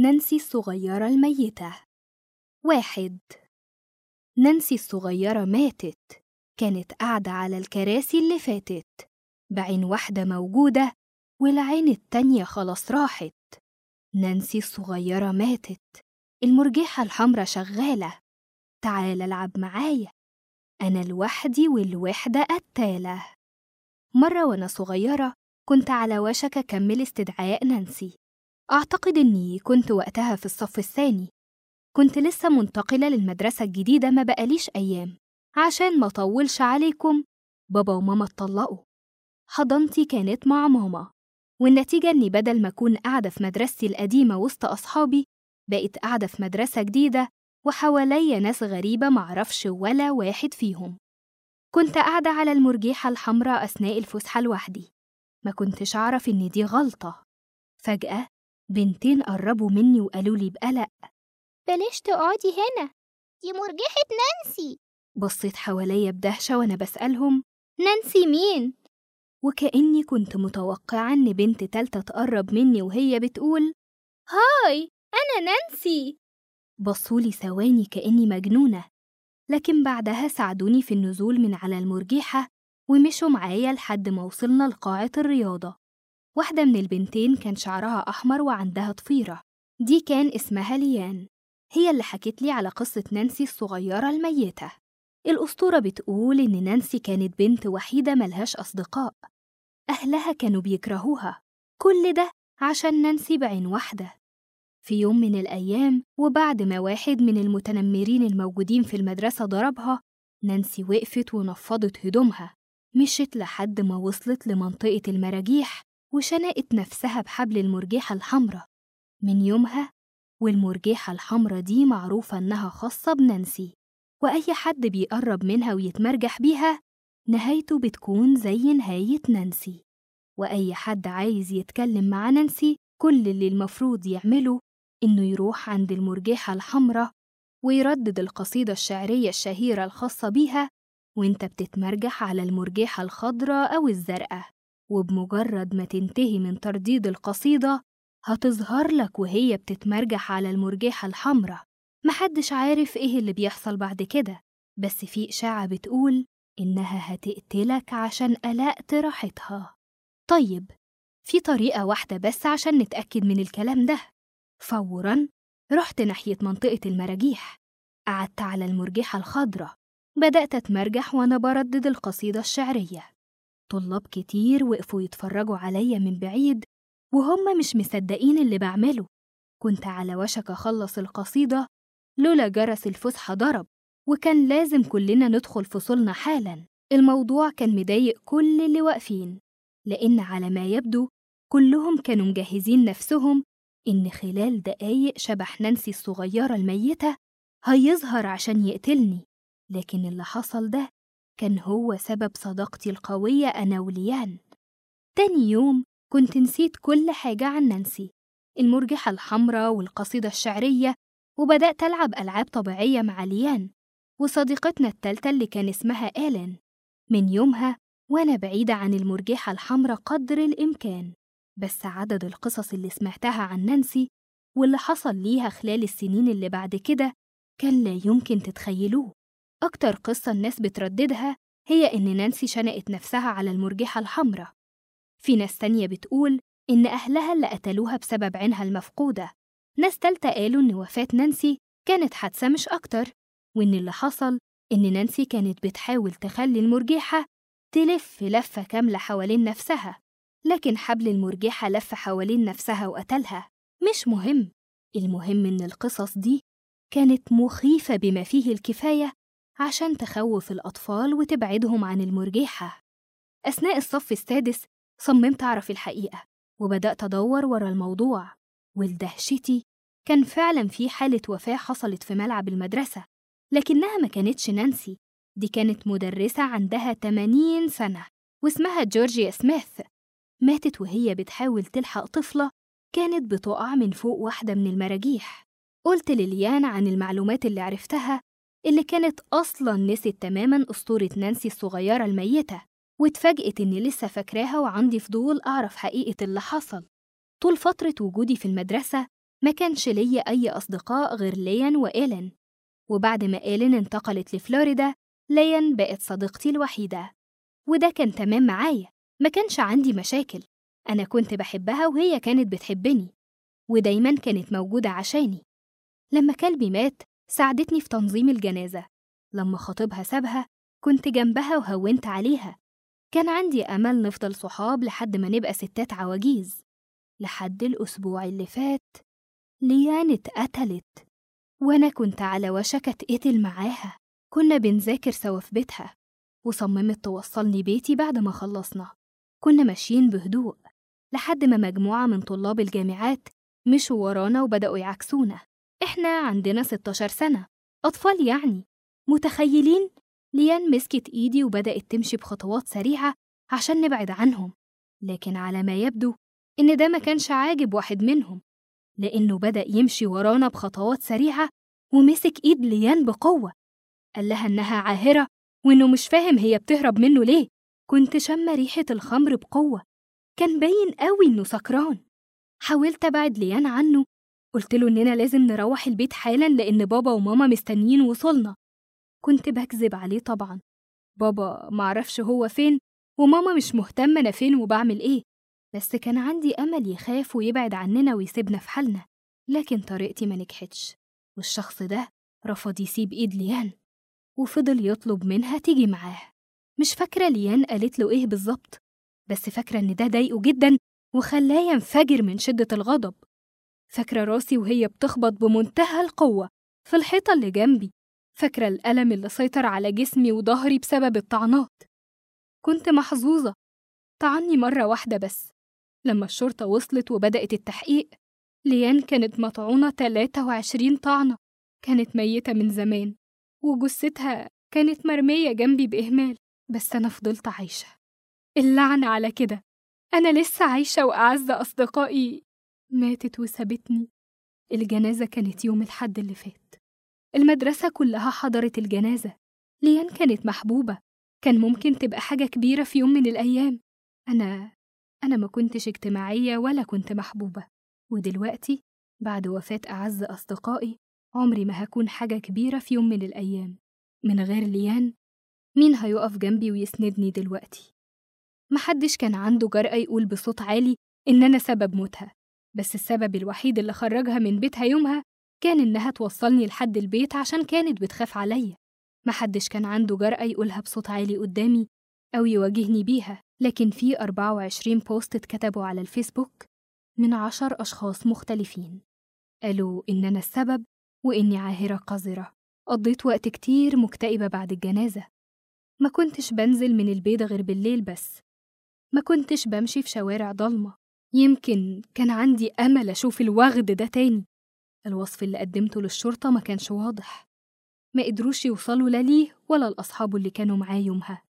نانسي الصغيرة الميتة واحد نانسي الصغيرة ماتت كانت قاعدة على الكراسي اللي فاتت بعين واحدة موجودة والعين التانية خلاص راحت نانسي الصغيرة ماتت المرجحة الحمرا شغالة تعال العب معايا أنا لوحدي والوحدة قتالة مرة وأنا صغيرة كنت على وشك أكمل استدعاء نانسي أعتقد إني كنت وقتها في الصف الثاني كنت لسه منتقلة للمدرسة الجديدة ما بقاليش أيام عشان ما أطولش عليكم بابا وماما اتطلقوا حضانتي كانت مع ماما والنتيجة إني بدل ما أكون قاعدة في مدرستي القديمة وسط أصحابي بقيت قاعدة في مدرسة جديدة وحواليا ناس غريبة معرفش ولا واحد فيهم كنت قاعدة على المرجيحة الحمراء أثناء الفسحة لوحدي ما كنتش أعرف إن دي غلطة فجأة بنتين قربوا مني وقالوا لي بقلق بلاش تقعدي هنا دي مرجحة نانسي بصيت حواليا بدهشة وأنا بسألهم نانسي مين؟ وكأني كنت متوقعة إن بنت تالتة تقرب مني وهي بتقول هاي أنا نانسي بصولي ثواني كأني مجنونة لكن بعدها ساعدوني في النزول من على المرجحة ومشوا معايا لحد ما وصلنا لقاعة الرياضة واحدة من البنتين كان شعرها أحمر وعندها ضفيرة دي كان اسمها ليان هي اللي حكت لي على قصة نانسي الصغيرة الميتة الأسطورة بتقول إن نانسي كانت بنت وحيدة ملهاش أصدقاء أهلها كانوا بيكرهوها كل ده عشان نانسي بعين واحدة في يوم من الأيام وبعد ما واحد من المتنمرين الموجودين في المدرسة ضربها نانسي وقفت ونفضت هدومها مشت لحد ما وصلت لمنطقة المراجيح وشنقت نفسها بحبل المرجحة الحمراء من يومها والمرجحة الحمراء دي معروفة إنها خاصة بنانسي وأي حد بيقرب منها ويتمرجح بيها نهايته بتكون زي نهاية نانسي وأي حد عايز يتكلم مع نانسي كل اللي المفروض يعمله إنه يروح عند المرجحة الحمراء ويردد القصيدة الشعرية الشهيرة الخاصة بيها وانت بتتمرجح على المرجحة الخضراء أو الزرقاء وبمجرد ما تنتهي من ترديد القصيدة هتظهر لك وهي بتتمرجح على المرجحة الحمراء محدش عارف ايه اللي بيحصل بعد كده بس في إشاعة بتقول إنها هتقتلك عشان قلقت راحتها طيب في طريقة واحدة بس عشان نتأكد من الكلام ده فورا رحت ناحية منطقة المراجيح قعدت على المرجحة الخضراء بدأت أتمرجح وأنا بردد القصيدة الشعرية طلاب كتير وقفوا يتفرجوا عليا من بعيد وهم مش مصدقين اللي بعمله كنت على وشك أخلص القصيدة لولا جرس الفسحة ضرب وكان لازم كلنا ندخل فصولنا حالا الموضوع كان مضايق كل اللي واقفين لأن على ما يبدو كلهم كانوا مجهزين نفسهم إن خلال دقايق شبح نانسي الصغيرة الميتة هيظهر عشان يقتلني لكن اللي حصل ده كان هو سبب صداقتي القوية أنا وليان تاني يوم كنت نسيت كل حاجة عن نانسي المرجحة الحمراء والقصيدة الشعرية وبدأت ألعب ألعاب طبيعية مع ليان وصديقتنا التالتة اللي كان اسمها آلين من يومها وأنا بعيدة عن المرجحة الحمراء قدر الإمكان بس عدد القصص اللي سمعتها عن نانسي واللي حصل ليها خلال السنين اللي بعد كده كان لا يمكن تتخيلوه أكتر قصة الناس بترددها هي إن نانسي شنقت نفسها على المرجحة الحمراء في ناس تانية بتقول إن أهلها اللي قتلوها بسبب عينها المفقودة ناس تالتة قالوا إن وفاة نانسي كانت حادثة مش أكتر وإن اللي حصل إن نانسي كانت بتحاول تخلي المرجحة تلف لفة كاملة حوالين نفسها لكن حبل المرجحة لف حوالين نفسها وقتلها مش مهم المهم إن القصص دي كانت مخيفة بما فيه الكفاية عشان تخوف الأطفال وتبعدهم عن المرجحة أثناء الصف السادس صممت أعرف الحقيقة وبدأت أدور ورا الموضوع ولدهشتي كان فعلا في حالة وفاة حصلت في ملعب المدرسة لكنها ما كانتش نانسي دي كانت مدرسة عندها 80 سنة واسمها جورجيا سميث ماتت وهي بتحاول تلحق طفلة كانت بتقع من فوق واحدة من المراجيح قلت لليان عن المعلومات اللي عرفتها اللي كانت أصلا نسيت تماما أسطورة نانسي الصغيرة الميتة واتفاجئت إني لسه فاكراها وعندي فضول أعرف حقيقة اللي حصل طول فترة وجودي في المدرسة ما كانش ليا أي أصدقاء غير ليان وإيلين وبعد ما إيلين انتقلت لفلوريدا ليان بقت صديقتي الوحيدة وده كان تمام معايا ما كانش عندي مشاكل أنا كنت بحبها وهي كانت بتحبني ودايما كانت موجودة عشاني لما كلبي مات ساعدتني في تنظيم الجنازة لما خطيبها سابها كنت جنبها وهونت عليها كان عندي أمل نفضل صحاب لحد ما نبقى ستات عواجيز لحد الأسبوع اللي فات ليان اتقتلت وأنا كنت على وشك أتقتل معاها كنا بنذاكر سوا في بيتها وصممت توصلني بيتي بعد ما خلصنا كنا ماشيين بهدوء لحد ما مجموعة من طلاب الجامعات مشوا ورانا وبدأوا يعكسونا إحنا عندنا 16 سنة أطفال يعني متخيلين ليان مسكت إيدي وبدأت تمشي بخطوات سريعة عشان نبعد عنهم لكن على ما يبدو إن ده ما كانش عاجب واحد منهم لأنه بدأ يمشي ورانا بخطوات سريعة ومسك إيد ليان بقوة قال لها إنها عاهرة وإنه مش فاهم هي بتهرب منه ليه كنت شامة ريحة الخمر بقوة كان باين قوي إنه سكران حاولت أبعد ليان عنه قلت له إننا لازم نروح البيت حالا لأن بابا وماما مستنيين وصولنا كنت بكذب عليه طبعا بابا معرفش هو فين وماما مش مهتمة أنا فين وبعمل إيه بس كان عندي أمل يخاف ويبعد عننا ويسيبنا في حالنا لكن طريقتي ما نجحتش والشخص ده رفض يسيب إيد ليان وفضل يطلب منها تيجي معاه مش فاكرة ليان قالت له إيه بالظبط بس فاكرة إن ده ضايقه جدا وخلاه ينفجر من شدة الغضب فاكرة راسي وهي بتخبط بمنتهى القوة في الحيطة اللي جنبي فاكرة الألم اللي سيطر على جسمي وظهري بسبب الطعنات كنت محظوظة طعني مرة واحدة بس لما الشرطة وصلت وبدأت التحقيق ليان كانت مطعونة 23 طعنة كانت ميتة من زمان وجثتها كانت مرمية جنبي بإهمال بس أنا فضلت عايشة اللعنة على كده أنا لسه عايشة وأعز أصدقائي ماتت وسابتني الجنازة كانت يوم الحد اللي فات المدرسة كلها حضرت الجنازة ليان كانت محبوبة كان ممكن تبقى حاجة كبيرة في يوم من الأيام أنا أنا ما كنتش اجتماعية ولا كنت محبوبة ودلوقتي بعد وفاة أعز أصدقائي عمري ما هكون حاجة كبيرة في يوم من الأيام من غير ليان مين هيقف جنبي ويسندني دلوقتي محدش كان عنده جرأة يقول بصوت عالي إن أنا سبب موتها بس السبب الوحيد اللي خرجها من بيتها يومها كان إنها توصلني لحد البيت عشان كانت بتخاف عليا محدش كان عنده جرأة يقولها بصوت عالي قدامي أو يواجهني بيها لكن في 24 بوست اتكتبوا على الفيسبوك من عشر أشخاص مختلفين قالوا إن أنا السبب وإني عاهرة قذرة قضيت وقت كتير مكتئبة بعد الجنازة ما كنتش بنزل من البيت غير بالليل بس ما كنتش بمشي في شوارع ضلمة يمكن كان عندي أمل أشوف الوغد ده تاني الوصف اللي قدمته للشرطة ما كانش واضح ما قدروش يوصلوا لا ليه ولا لأصحابه اللي كانوا معاه يومها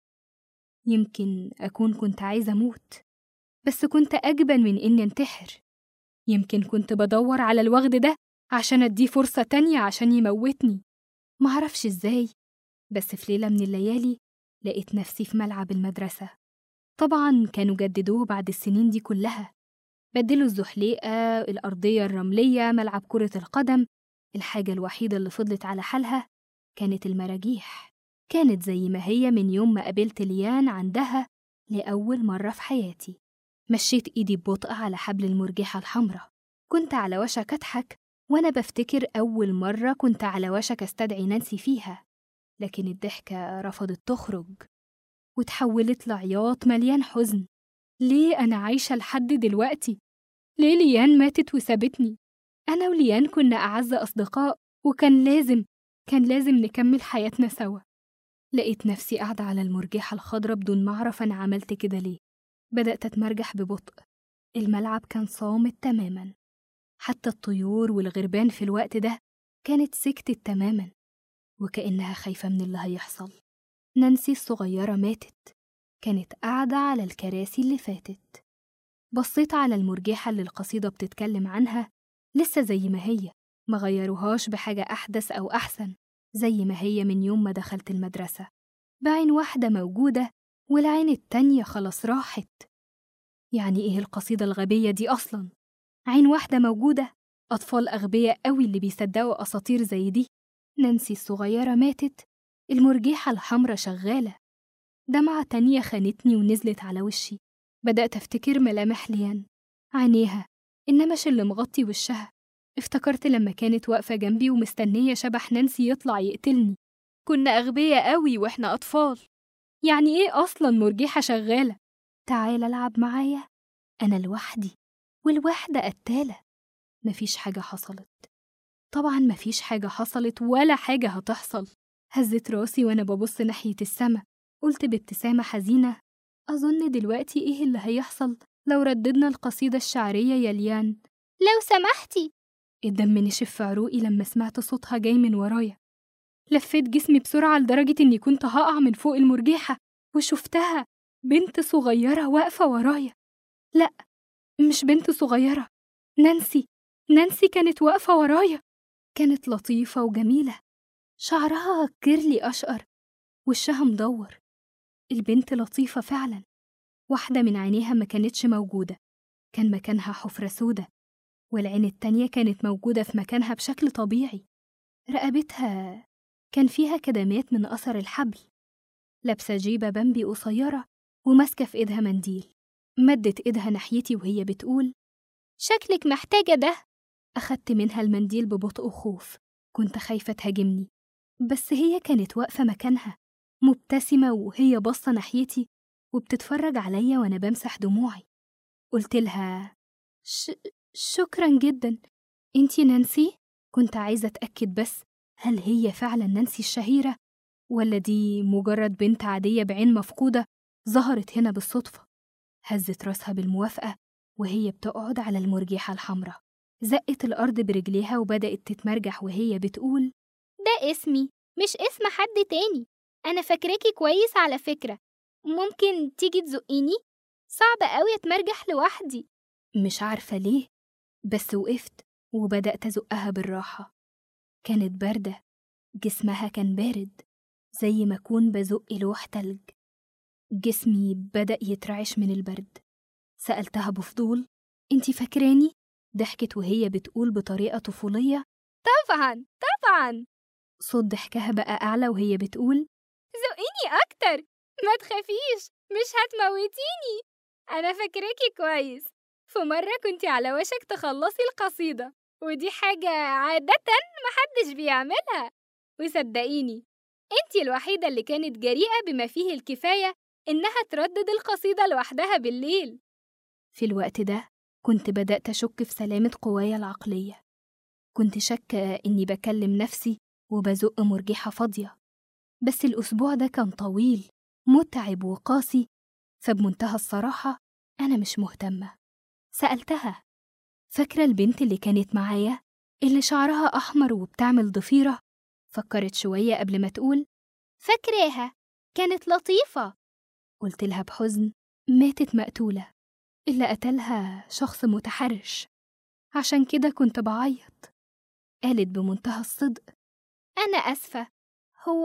يمكن أكون كنت عايزة أموت بس كنت أجبن من إني أنتحر يمكن كنت بدور على الوغد ده عشان أديه فرصة تانية عشان يموتني معرفش إزاي بس في ليلة من الليالي لقيت نفسي في ملعب المدرسة طبعا كانوا جددوه بعد السنين دي كلها بدلوا الزحليقة الأرضية الرملية ملعب كرة القدم الحاجة الوحيدة اللي فضلت على حالها كانت المراجيح كانت زي ما هي من يوم ما قابلت ليان عندها لأول مرة في حياتي مشيت إيدي ببطء على حبل المرجحة الحمراء كنت على وشك أضحك وأنا بفتكر أول مرة كنت على وشك أستدعي نانسي فيها لكن الضحكة رفضت تخرج وتحولت لعياط مليان حزن ليه أنا عايشة لحد دلوقتي؟ ليه ليان ماتت وسابتني؟ أنا وليان كنا أعز أصدقاء وكان لازم كان لازم نكمل حياتنا سوا لقيت نفسي قاعدة على المرجحة الخضرا بدون ما أعرف أنا عملت كده ليه بدأت أتمرجح ببطء الملعب كان صامت تماما حتى الطيور والغربان في الوقت ده كانت سكتت تماما وكأنها خايفة من اللي هيحصل نانسي الصغيرة ماتت كانت قاعدة على الكراسي اللي فاتت بصيت على المرجحة اللي القصيدة بتتكلم عنها لسه زي ما هي ما غيروهاش بحاجة أحدث أو أحسن زي ما هي من يوم ما دخلت المدرسة بعين واحدة موجودة والعين التانية خلاص راحت يعني إيه القصيدة الغبية دي أصلا؟ عين واحدة موجودة أطفال أغبياء قوي اللي بيصدقوا أساطير زي دي نانسي الصغيرة ماتت المرجيحة الحمرا شغالة دمعة تانية خانتني ونزلت على وشي بدأت أفتكر ملامح ليان عينيها النمش اللي مغطي وشها افتكرت لما كانت واقفة جنبي ومستنية شبح نانسي يطلع يقتلني كنا أغبياء قوي وإحنا أطفال يعني إيه أصلا مرجيحة شغالة تعال ألعب معايا أنا لوحدي والوحدة قتالة مفيش حاجة حصلت طبعا مفيش حاجة حصلت ولا حاجة هتحصل هزت راسي وأنا ببص ناحية السما قلت بابتسامة حزينة أظن دلوقتي إيه اللي هيحصل لو رددنا القصيدة الشعرية يا ليان لو سمحتي الدم نشف في عروقي لما سمعت صوتها جاي من ورايا لفيت جسمي بسرعة لدرجة إني كنت هقع من فوق المرجحة وشفتها بنت صغيرة واقفة ورايا لأ مش بنت صغيرة نانسي نانسي كانت واقفة ورايا كانت لطيفة وجميلة شعرها كيرلي أشقر وشها مدور البنت لطيفة فعلا واحدة من عينيها ما كانتش موجودة كان مكانها حفرة سودة والعين التانية كانت موجودة في مكانها بشكل طبيعي رقبتها كان فيها كدمات من أثر الحبل لابسة جيبة بامبي قصيرة وماسكة في إيدها منديل مدت إيدها ناحيتي وهي بتقول شكلك محتاجة ده أخدت منها المنديل ببطء وخوف كنت خايفة تهاجمني بس هي كانت واقفة مكانها مبتسمة وهي باصة ناحيتي وبتتفرج عليا وأنا بمسح دموعي قلت لها ش... شكرا جدا انتي نانسي كنت عايزة أتأكد بس هل هي فعلا نانسي الشهيرة ولا دي مجرد بنت عادية بعين مفقودة ظهرت هنا بالصدفة هزت راسها بالموافقة وهي بتقعد على المرجحة الحمراء زقت الأرض برجليها وبدأت تتمرجح وهي بتقول ده اسمي مش اسم حد تاني أنا فاكراكي كويس على فكرة ممكن تيجي تزقيني؟ صعب قوي أتمرجح لوحدي مش عارفة ليه بس وقفت وبدأت أزقها بالراحة كانت باردة جسمها كان بارد زي ما أكون بزق لوح تلج جسمي بدأ يترعش من البرد سألتها بفضول انتي فاكراني؟ ضحكت وهي بتقول بطريقة طفولية طبعا طبعا صوت ضحكها بقى أعلى وهي بتقول زقيني أكتر ما تخافيش مش هتموتيني أنا فاكراكي كويس في مرة كنتي على وشك تخلصي القصيدة ودي حاجة عادة محدش بيعملها وصدقيني انتي الوحيدة اللي كانت جريئة بما فيه الكفاية إنها تردد القصيدة لوحدها بالليل في الوقت ده كنت بدأت أشك في سلامة قوايا العقلية كنت شاكة إني بكلم نفسي وبزق مرجحة فاضية بس الأسبوع ده كان طويل متعب وقاسي فبمنتهى الصراحة أنا مش مهتمة سألتها فاكرة البنت اللي كانت معايا اللي شعرها أحمر وبتعمل ضفيرة فكرت شوية قبل ما تقول فاكراها كانت لطيفة قلت لها بحزن ماتت مقتولة اللي قتلها شخص متحرش عشان كده كنت بعيط قالت بمنتهى الصدق أنا أسفة هو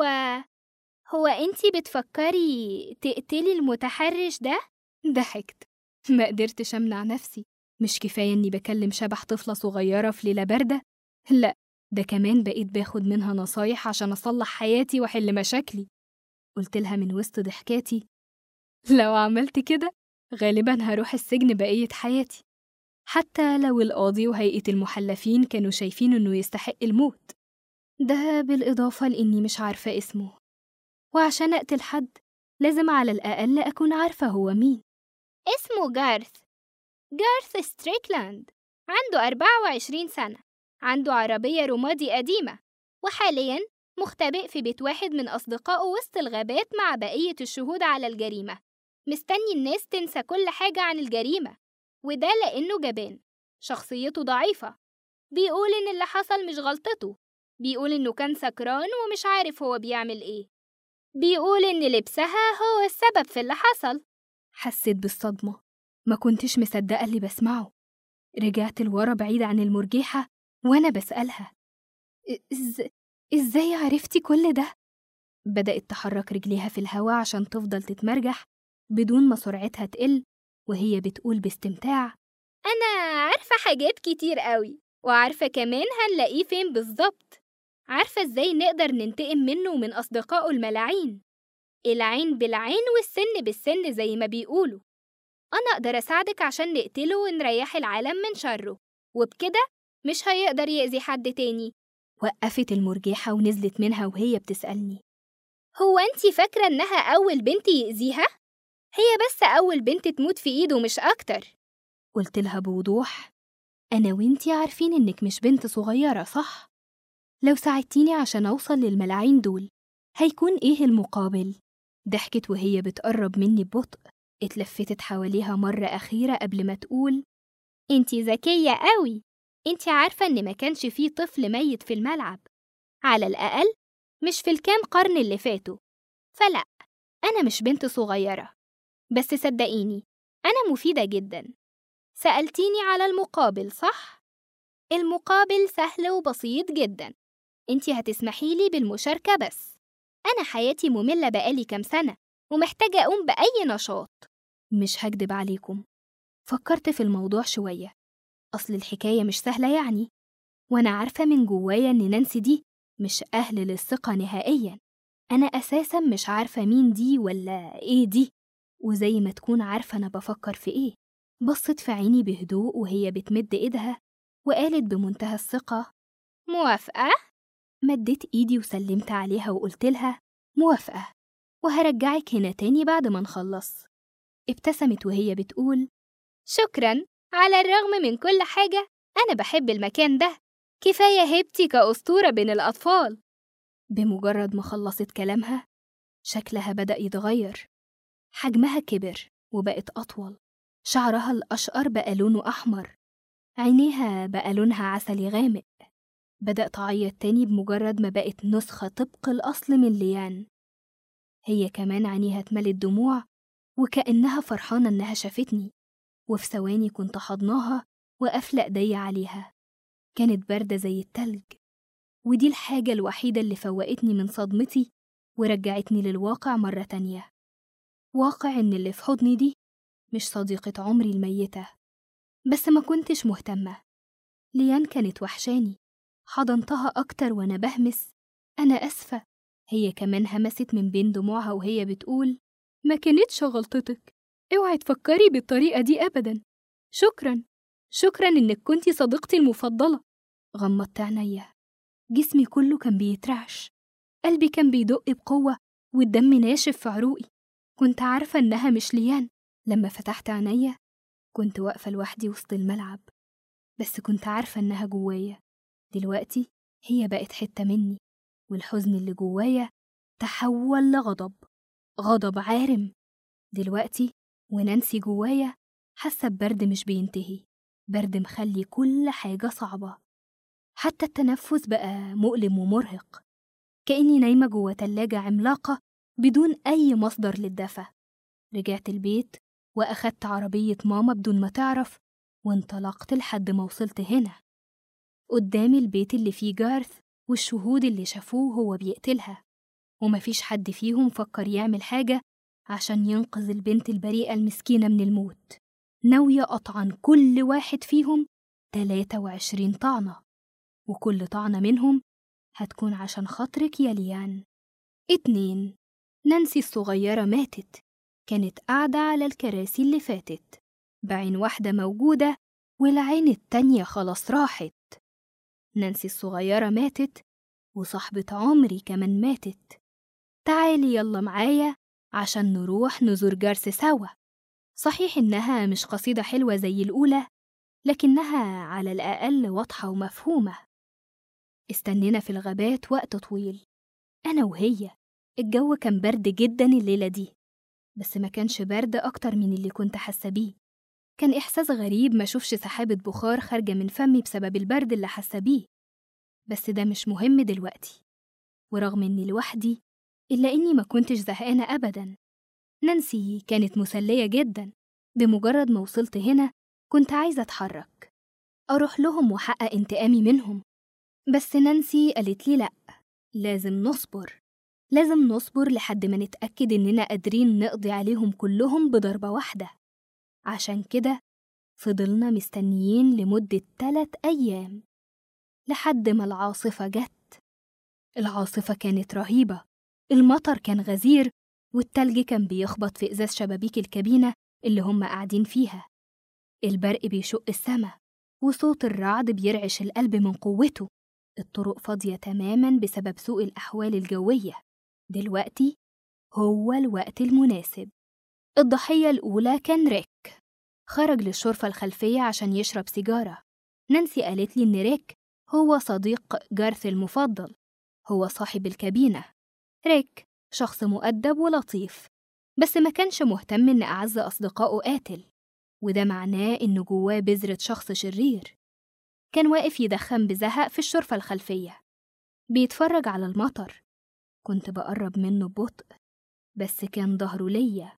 هو انتي بتفكري تقتلي المتحرش ده؟ ضحكت ما قدرتش أمنع نفسي مش كفاية إني بكلم شبح طفلة صغيرة في ليلة باردة لأ ده كمان بقيت باخد منها نصايح عشان أصلح حياتي وأحل مشاكلي قلت لها من وسط ضحكاتي لو عملت كده غالبا هروح السجن بقية حياتي حتى لو القاضي وهيئة المحلفين كانوا شايفين إنه يستحق الموت ده بالإضافة لإني مش عارفة اسمه وعشان أقتل حد لازم على الأقل أكون عارفة هو مين اسمه جارث جارث ستريكلاند عنده 24 سنة عنده عربية رمادي قديمة وحاليا مختبئ في بيت واحد من أصدقائه وسط الغابات مع بقية الشهود على الجريمة مستني الناس تنسى كل حاجة عن الجريمة وده لأنه جبان شخصيته ضعيفة بيقول إن اللي حصل مش غلطته بيقول إنه كان سكران ومش عارف هو بيعمل إيه بيقول إن لبسها هو السبب في اللي حصل حسيت بالصدمة ما كنتش مصدقة اللي بسمعه رجعت لورا بعيد عن المرجيحة وأنا بسألها إز... إزاي عرفتي كل ده؟ بدأت تحرك رجليها في الهواء عشان تفضل تتمرجح بدون ما سرعتها تقل وهي بتقول باستمتاع أنا عارفة حاجات كتير قوي وعارفة كمان هنلاقيه فين بالظبط عارفة ازاي نقدر ننتقم منه ومن أصدقائه الملاعين العين بالعين والسن بالسن زي ما بيقولوا أنا أقدر أساعدك عشان نقتله ونريح العالم من شره وبكده مش هيقدر يأذي حد تاني وقفت المرجحة ونزلت منها وهي بتسألني هو أنتي فاكرة إنها أول بنت يأذيها؟ هي بس أول بنت تموت في إيده مش أكتر قلت لها بوضوح أنا وإنتي عارفين إنك مش بنت صغيرة صح؟ لو ساعدتيني عشان أوصل للملاعين دول هيكون إيه المقابل؟ ضحكت وهي بتقرب مني ببطء اتلفتت حواليها مرة أخيرة قبل ما تقول انتي ذكية قوي انتي عارفة إن ما كانش فيه طفل ميت في الملعب على الأقل مش في الكام قرن اللي فاتوا فلا أنا مش بنت صغيرة بس صدقيني أنا مفيدة جدا سألتيني على المقابل صح؟ المقابل سهل وبسيط جدا انتي هتسمحيلي بالمشاركة بس أنا حياتي مملة بقالي كام سنة ومحتاجة أقوم بأي نشاط مش هكدب عليكم فكرت في الموضوع شوية أصل الحكاية مش سهلة يعني وأنا عارفة من جوايا إن نانسي دي مش أهل للثقة نهائيا أنا أساسا مش عارفة مين دي ولا إيه دي وزي ما تكون عارفة أنا بفكر في إيه بصت في عيني بهدوء وهي بتمد إيدها وقالت بمنتهى الثقة موافقة؟ مديت إيدي وسلمت عليها وقلت لها موافقة وهرجعك هنا تاني بعد ما نخلص ابتسمت وهي بتقول شكرا على الرغم من كل حاجة أنا بحب المكان ده كفاية هيبتي كأسطورة بين الأطفال بمجرد ما خلصت كلامها شكلها بدأ يتغير حجمها كبر وبقت أطول شعرها الأشقر بقى لونه أحمر عينيها بقى لونها عسلي غامق بدأت تعيط تاني بمجرد ما بقت نسخة طبق الأصل من ليان هي كمان عينيها اتملت دموع وكأنها فرحانة إنها شافتني وفي ثواني كنت حضناها وقافلة إيديا عليها كانت باردة زي التلج ودي الحاجة الوحيدة اللي فوقتني من صدمتي ورجعتني للواقع مرة تانية واقع إن اللي في حضني دي مش صديقة عمري الميتة بس ما كنتش مهتمة ليان كانت وحشاني حضنتها أكتر وأنا بهمس أنا أسفة هي كمان همست من بين دموعها وهي بتقول ما كانتش غلطتك اوعي تفكري بالطريقة دي أبدا شكرا شكرا إنك كنتي صديقتي المفضلة غمضت عينيا جسمي كله كان بيترعش قلبي كان بيدق بقوة والدم ناشف في عروقي كنت عارفة إنها مش ليان لما فتحت عينيا كنت واقفة لوحدي وسط الملعب بس كنت عارفة إنها جوايا دلوقتي هي بقت حتة مني والحزن اللي جوايا تحول لغضب غضب عارم دلوقتي ونانسي جوايا حاسة ببرد مش بينتهي برد مخلي كل حاجة صعبة حتى التنفس بقى مؤلم ومرهق كأني نايمة جوا تلاجة عملاقة بدون أي مصدر للدفى رجعت البيت وأخدت عربية ماما بدون ما تعرف وانطلقت لحد ما وصلت هنا قدامي البيت اللي فيه جارث والشهود اللي شافوه هو بيقتلها ومفيش حد فيهم فكر يعمل حاجة عشان ينقذ البنت البريئة المسكينة من الموت ناوية أطعن كل واحد فيهم 23 طعنة وكل طعنة منهم هتكون عشان خاطرك يا ليان اتنين نانسي الصغيرة ماتت كانت قاعدة على الكراسي اللي فاتت بعين واحدة موجودة والعين التانية خلاص راحت نانسي الصغيرة ماتت وصاحبة عمري كمان ماتت تعالي يلا معايا عشان نروح نزور جارس سوا صحيح إنها مش قصيدة حلوة زي الأولى لكنها على الأقل واضحة ومفهومة استنينا في الغابات وقت طويل أنا وهي الجو كان برد جدا الليلة دي بس ما كانش برد أكتر من اللي كنت حاسة بيه كان إحساس غريب ما أشوفش سحابة بخار خارجة من فمي بسبب البرد اللي حاسة بيه بس ده مش مهم دلوقتي ورغم إني لوحدي إلا إني ما كنتش زهقانة أبدا نانسي كانت مسلية جدا بمجرد ما وصلت هنا كنت عايزة أتحرك أروح لهم وأحقق انتقامي منهم بس نانسي قالت لي لأ لازم نصبر لازم نصبر لحد ما نتأكد إننا قادرين نقضي عليهم كلهم بضربة واحدة عشان كده فضلنا مستنيين لمدة تلات أيام لحد ما العاصفة جت العاصفة كانت رهيبة المطر كان غزير والتلج كان بيخبط في إزاز شبابيك الكابينة اللي هم قاعدين فيها البرق بيشق السما وصوت الرعد بيرعش القلب من قوته الطرق فاضية تماما بسبب سوء الأحوال الجوية دلوقتي هو الوقت المناسب الضحية الأولى كان ريك خرج للشرفة الخلفية عشان يشرب سيجارة نانسي قالت لي إن ريك هو صديق جارث المفضل هو صاحب الكابينة ريك شخص مؤدب ولطيف بس ما كانش مهتم إن أعز أصدقائه قاتل وده معناه إنه جواه بذرة شخص شرير كان واقف يدخن بزهق في الشرفة الخلفية بيتفرج على المطر كنت بقرب منه ببطء بس كان ظهره ليا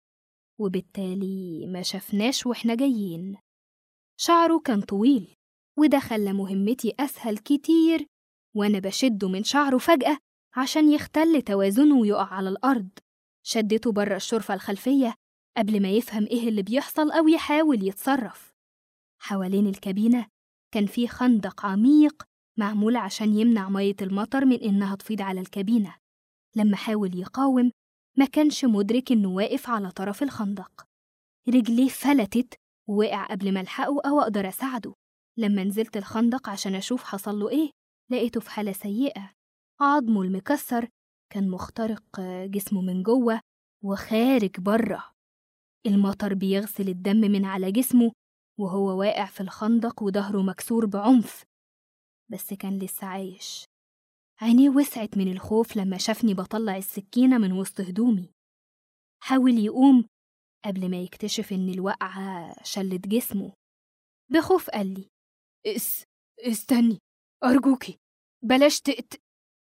وبالتالي ما شفناش واحنا جايين شعره كان طويل وده خلى مهمتي أسهل كتير وأنا بشده من شعره فجأة عشان يختل توازنه ويقع على الأرض شدته بره الشرفة الخلفية قبل ما يفهم إيه اللي بيحصل أو يحاول يتصرف حوالين الكابينة كان في خندق عميق معمول عشان يمنع مية المطر من إنها تفيض على الكابينة لما حاول يقاوم ما كانش مدرك إنه واقف على طرف الخندق رجليه فلتت ووقع قبل ما ألحقه أو أقدر أساعده لما نزلت الخندق عشان أشوف حصل له إيه لقيته في حالة سيئة عظمه المكسر كان مخترق جسمه من جوه وخارج بره المطر بيغسل الدم من على جسمه وهو واقع في الخندق وظهره مكسور بعنف بس كان لسه عايش عينيه وسعت من الخوف لما شافني بطلع السكينة من وسط هدومي حاول يقوم قبل ما يكتشف إن الوقعة شلت جسمه بخوف قال لي اس استني أرجوكي بلاش تقت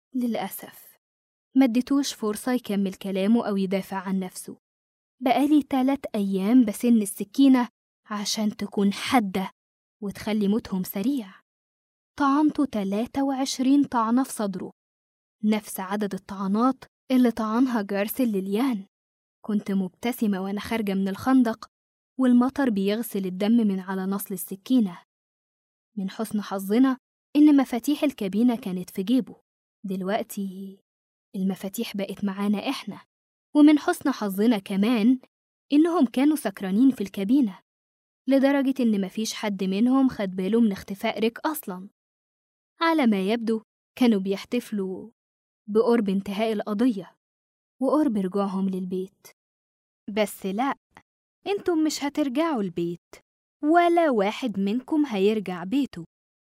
للأسف ما اديتوش فرصة يكمل كلامه أو يدافع عن نفسه بقالي تلات أيام بسن السكينة عشان تكون حادة وتخلي موتهم سريع طعنته 23 طعنة في صدره نفس عدد الطعنات اللي طعنها جارس لليان كنت مبتسمة وأنا خارجة من الخندق والمطر بيغسل الدم من على نصل السكينة من حسن حظنا إن مفاتيح الكابينة كانت في جيبه دلوقتي المفاتيح بقت معانا إحنا ومن حسن حظنا كمان إنهم كانوا سكرانين في الكابينة لدرجة إن مفيش حد منهم خد باله من اختفاء ريك أصلا على ما يبدو كانوا بيحتفلوا بقرب انتهاء القضية وقرب رجوعهم للبيت بس لأ انتم مش هترجعوا البيت ولا واحد منكم هيرجع بيته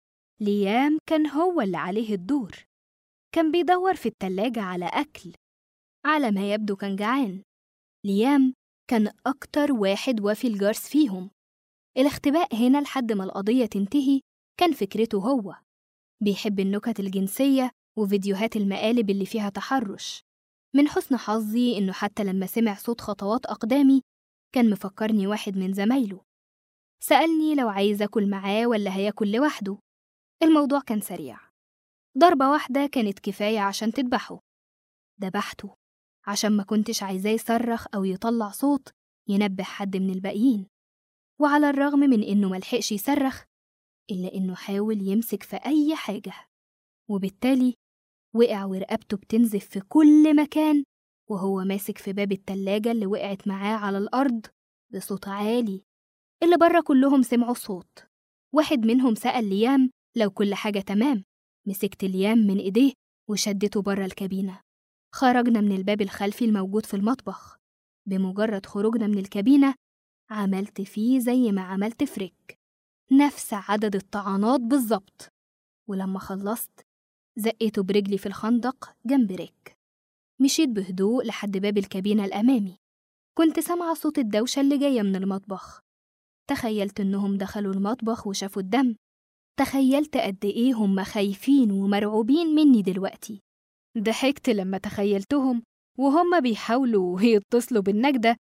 ليام كان هو اللي عليه الدور كان بيدور في التلاجة على أكل على ما يبدو كان جعان ليام كان أكتر واحد وافي الجرس فيهم الاختباء هنا لحد ما القضية تنتهي كان فكرته هو بيحب النكت الجنسية وفيديوهات المقالب اللي فيها تحرش من حسن حظي إنه حتى لما سمع صوت خطوات أقدامي كان مفكرني واحد من زمايله سألني لو عايز أكل معاه ولا هياكل لوحده الموضوع كان سريع ضربة واحدة كانت كفاية عشان تذبحه دبحته عشان ما كنتش عايزاه يصرخ أو يطلع صوت ينبه حد من الباقيين وعلى الرغم من إنه ملحقش يصرخ إلا إنه حاول يمسك في أي حاجة وبالتالي وقع ورقبته بتنزف في كل مكان وهو ماسك في باب التلاجة اللي وقعت معاه على الأرض بصوت عالي اللي بره كلهم سمعوا الصوت واحد منهم سأل ليام لو كل حاجة تمام مسكت ليام من إيديه وشدته بره الكابينة خرجنا من الباب الخلفي الموجود في المطبخ بمجرد خروجنا من الكابينة عملت فيه زي ما عملت فريك نفس عدد الطعنات بالظبط ولما خلصت زقيته برجلي في الخندق جنب ريك مشيت بهدوء لحد باب الكابينة الأمامي كنت سامعة صوت الدوشة اللي جاية من المطبخ تخيلت إنهم دخلوا المطبخ وشافوا الدم تخيلت قد إيه هم خايفين ومرعوبين مني دلوقتي ضحكت لما تخيلتهم وهم بيحاولوا يتصلوا بالنجدة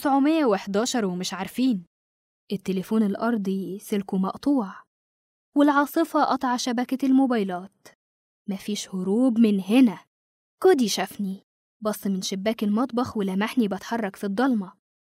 911 ومش عارفين التليفون الأرضي سلكه مقطوع والعاصفة قطع شبكة الموبايلات مفيش هروب من هنا كودي شافني بص من شباك المطبخ ولمحني بتحرك في الضلمة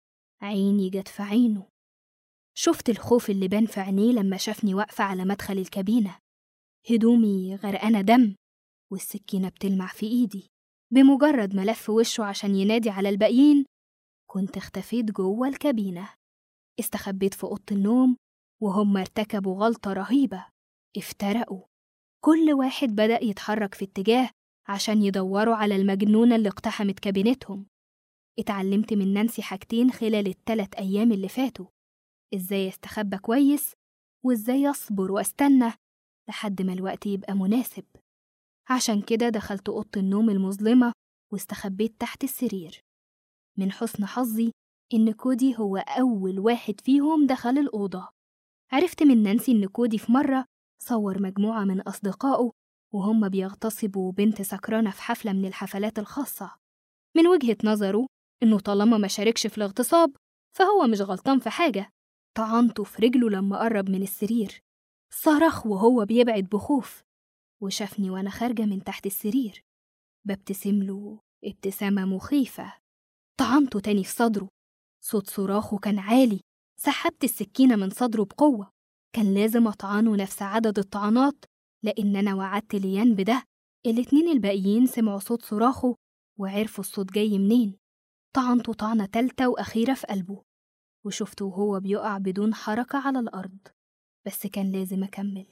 عيني جت في عينه شفت الخوف اللي بان في عينيه لما شافني واقفة على مدخل الكابينة هدومي غرقانة دم والسكينة بتلمع في إيدي بمجرد ما لف وشه عشان ينادي على الباقيين كنت اختفيت جوه الكابينة استخبيت في أوضة النوم وهم ارتكبوا غلطة رهيبة افترقوا كل واحد بدأ يتحرك في اتجاه عشان يدوروا على المجنونة اللي اقتحمت كابينتهم اتعلمت من نانسي حاجتين خلال التلات أيام اللي فاتوا إزاي استخبى كويس وإزاي أصبر وأستنى لحد ما الوقت يبقى مناسب عشان كده دخلت أوضة النوم المظلمة واستخبيت تحت السرير من حسن حظي إن كودي هو أول واحد فيهم دخل الأوضة عرفت من نانسي إن كودي في مرة صور مجموعة من أصدقائه وهم بيغتصبوا بنت سكرانة في حفلة من الحفلات الخاصة من وجهة نظره إنه طالما ما شاركش في الاغتصاب فهو مش غلطان في حاجة طعنته في رجله لما قرب من السرير صرخ وهو بيبعد بخوف وشافني وأنا خارجة من تحت السرير ببتسم له ابتسامة مخيفة طعنته تاني في صدره صوت صراخه كان عالي سحبت السكينة من صدره بقوة كان لازم أطعنه نفس عدد الطعنات لأن أنا وعدت ليان بده الاتنين الباقيين سمعوا صوت صراخه وعرفوا الصوت جاي منين طعنته طعنة تالتة وأخيرة في قلبه وشفته وهو بيقع بدون حركة على الأرض بس كان لازم أكمل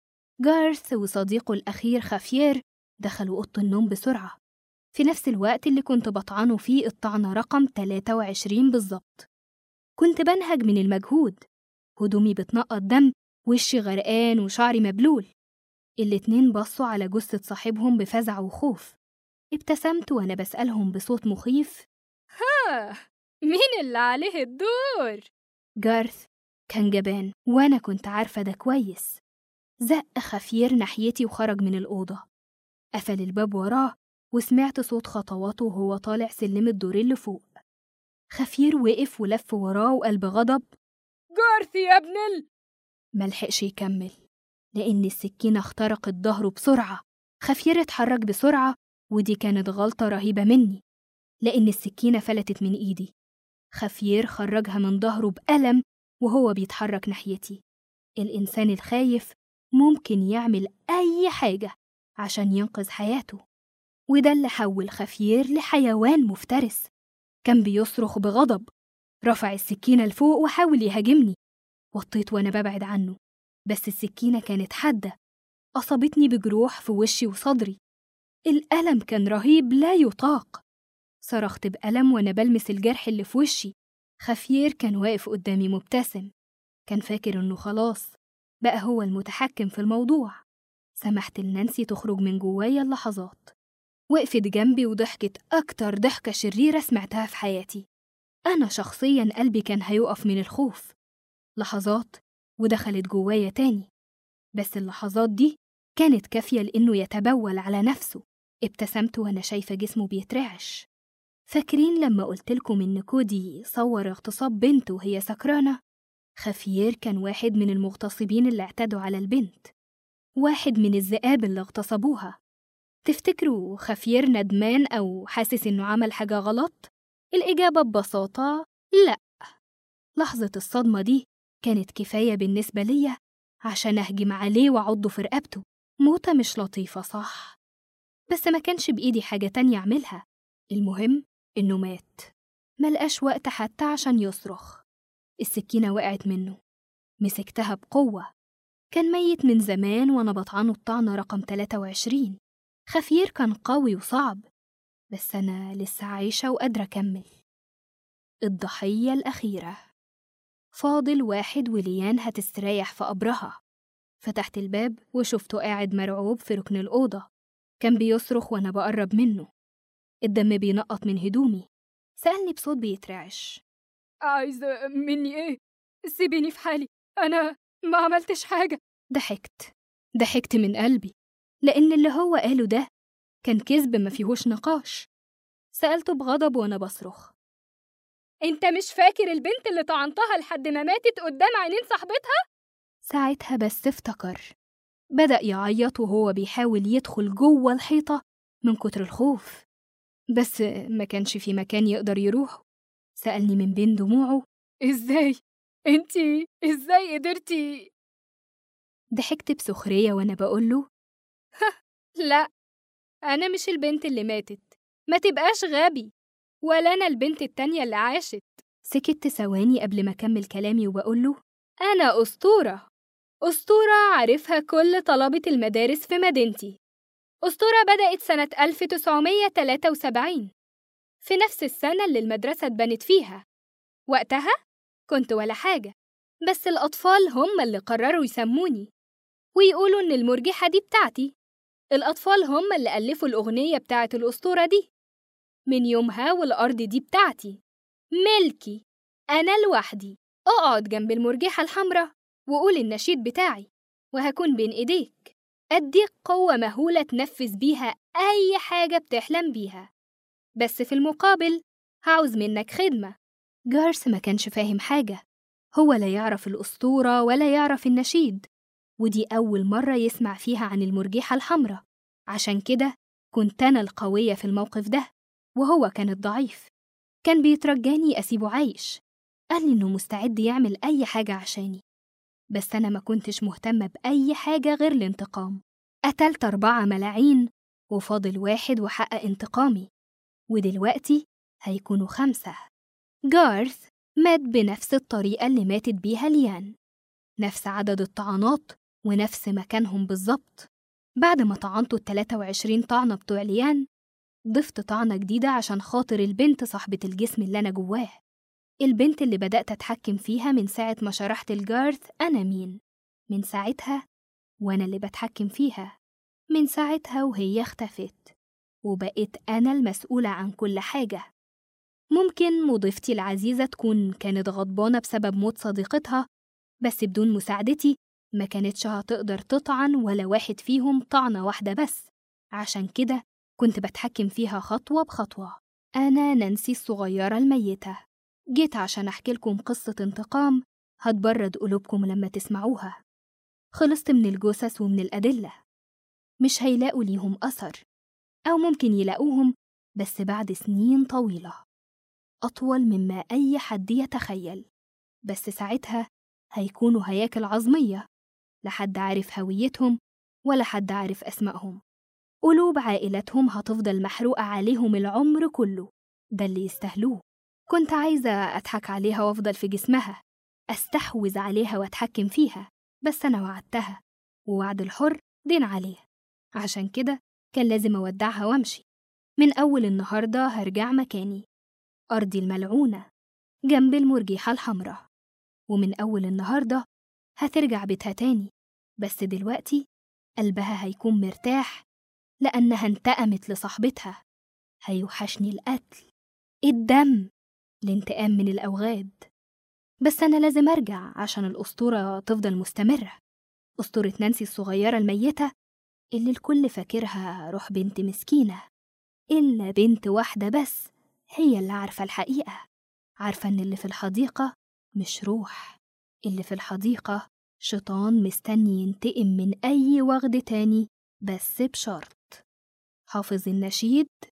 جارث وصديقه الأخير خافير دخلوا أوضة النوم بسرعة في نفس الوقت اللي كنت بطعنه فيه الطعنة رقم 23 بالظبط كنت بنهج من المجهود هدومي بتنقط دم وشي غرقان وشعري مبلول الاتنين بصوا على جثة صاحبهم بفزع وخوف ابتسمت وأنا بسألهم بصوت مخيف ها مين اللي عليه الدور؟ جارث كان جبان وأنا كنت عارفة ده كويس زق خفير ناحيتي وخرج من الأوضة قفل الباب وراه وسمعت صوت خطواته وهو طالع سلم الدور اللي فوق خفير وقف ولف وراه وقال بغضب جارث يا ابن ال... ملحقش يكمل لأن السكينة اخترقت ظهره بسرعة خفير اتحرك بسرعة ودي كانت غلطة رهيبة مني لأن السكينة فلتت من إيدي خفير خرجها من ظهره بألم وهو بيتحرك ناحيتي الإنسان الخايف ممكن يعمل أي حاجة عشان ينقذ حياته وده اللي حول خفير لحيوان مفترس كان بيصرخ بغضب رفع السكينة لفوق وحاول يهاجمني وطيت وأنا ببعد عنه بس السكينة كانت حادة أصابتني بجروح في وشي وصدري الألم كان رهيب لا يطاق صرخت بألم وأنا بلمس الجرح اللي في وشي خفير كان واقف قدامي مبتسم كان فاكر إنه خلاص بقى هو المتحكم في الموضوع سمحت لنانسي تخرج من جوايا اللحظات وقفت جنبي وضحكت أكتر ضحكة شريرة سمعتها في حياتي أنا شخصيا قلبي كان هيقف من الخوف لحظات ودخلت جوايا تاني بس اللحظات دي كانت كافية لإنه يتبول على نفسه ابتسمت وأنا شايفة جسمه بيترعش فاكرين لما قلتلكم إن كودي صور اغتصاب بنت وهي سكرانة؟ خفير كان واحد من المغتصبين اللي اعتدوا على البنت واحد من الذئاب اللي اغتصبوها تفتكروا خفير ندمان أو حاسس إنه عمل حاجة غلط؟ الإجابة ببساطة لأ لحظة الصدمة دي كانت كفاية بالنسبة ليا عشان أهجم عليه وأعضه في رقبته موتة مش لطيفة صح بس ما كانش بإيدي حاجة تانية أعملها المهم إنه مات ملقاش وقت حتى عشان يصرخ السكينة وقعت منه مسكتها بقوة كان ميت من زمان وأنا بطعنه الطعنة رقم 23 خفير كان قوي وصعب بس أنا لسه عايشة وقادرة أكمل الضحية الأخيرة فاضل واحد وليان هتستريح في قبرها فتحت الباب وشفته قاعد مرعوب في ركن الأوضة كان بيصرخ وأنا بقرب منه الدم بينقط من هدومي سألني بصوت بيترعش عايزة مني إيه؟ سيبيني في حالي أنا ما عملتش حاجة ضحكت ضحكت من قلبي لأن اللي هو قاله ده كان كذب ما فيهوش نقاش سألته بغضب وأنا بصرخ أنت مش فاكر البنت اللي طعنتها لحد ما ماتت قدام عينين صاحبتها؟ ساعتها بس افتكر بدأ يعيط وهو بيحاول يدخل جوه الحيطة من كتر الخوف بس ما كانش في مكان يقدر يروح سألني من بين دموعه إزاي؟ أنتي إزاي قدرتي ضحكت بسخرية وأنا بقوله لا أنا مش البنت اللي ماتت ما تبقاش غبي ولا أنا البنت التانية اللي عاشت سكت ثواني قبل ما أكمل كلامي وبقوله أنا أسطورة أسطورة عارفها كل طلبة المدارس في مدينتي أسطورة بدأت سنة 1973 في نفس السنة اللي المدرسة اتبنت فيها وقتها كنت ولا حاجة بس الأطفال هم اللي قرروا يسموني ويقولوا إن المرجحة دي بتاعتي الأطفال هم اللي ألفوا الأغنية بتاعت الأسطورة دي من يومها والأرض دي بتاعتي ملكي أنا لوحدي اقعد جنب المرجحة الحمراء وقول النشيد بتاعي وهكون بين إيديك أديك قوة مهولة تنفذ بيها أي حاجة بتحلم بيها بس في المقابل هعوز منك خدمة جارس ما كانش فاهم حاجة هو لا يعرف الأسطورة ولا يعرف النشيد ودي أول مرة يسمع فيها عن المرجحة الحمراء عشان كده كنت أنا القوية في الموقف ده وهو كان الضعيف كان بيترجاني أسيبه عايش قال لي إنه مستعد يعمل أي حاجة عشاني بس أنا ما كنتش مهتمة بأي حاجة غير الانتقام قتلت أربعة ملاعين وفاضل واحد وحقق انتقامي ودلوقتي هيكونوا خمسة جارث مات بنفس الطريقة اللي ماتت بيها ليان نفس عدد الطعنات ونفس مكانهم بالظبط بعد ما طعنته ال 23 طعنة بتوع ليان ضفت طعنة جديدة عشان خاطر البنت صاحبة الجسم اللي أنا جواه البنت اللي بدأت أتحكم فيها من ساعة ما شرحت الجارث أنا مين من ساعتها وأنا اللي بتحكم فيها من ساعتها وهي اختفت وبقيت أنا المسؤولة عن كل حاجة ممكن مضيفتي العزيزة تكون كانت غضبانة بسبب موت صديقتها بس بدون مساعدتي ما كانتش هتقدر تطعن ولا واحد فيهم طعنة واحدة بس عشان كده كنت بتحكم فيها خطوة بخطوة أنا نانسي الصغيرة الميتة جيت عشان أحكي لكم قصة انتقام هتبرد قلوبكم لما تسمعوها خلصت من الجثث ومن الأدلة مش هيلاقوا ليهم أثر أو ممكن يلاقوهم بس بعد سنين طويلة أطول مما أي حد يتخيل بس ساعتها هيكونوا هياكل عظمية لا حد عارف هويتهم ولا حد عارف أسمائهم قلوب عائلتهم هتفضل محروقة عليهم العمر كله ده اللي يستاهلوه كنت عايزة أضحك عليها وأفضل في جسمها أستحوذ عليها وأتحكم فيها بس أنا وعدتها ووعد الحر دين عليه عشان كده كان لازم أودعها وأمشي من أول النهاردة هرجع مكاني أرضي الملعونة جنب المرجيحة الحمراء ومن أول النهاردة هترجع بيتها تاني بس دلوقتي قلبها هيكون مرتاح لأنها انتقمت لصاحبتها هيوحشني القتل الدم الانتقام من الأوغاد بس أنا لازم أرجع عشان الأسطورة تفضل مستمرة أسطورة نانسي الصغيرة الميتة اللي الكل فاكرها روح بنت مسكينة إلا بنت واحدة بس هي اللي عارفة الحقيقة عارفة إن اللي في الحديقة مش روح اللي في الحديقة شيطان مستني ينتقم من أي وغد تاني بس بشرط حافظ النشيد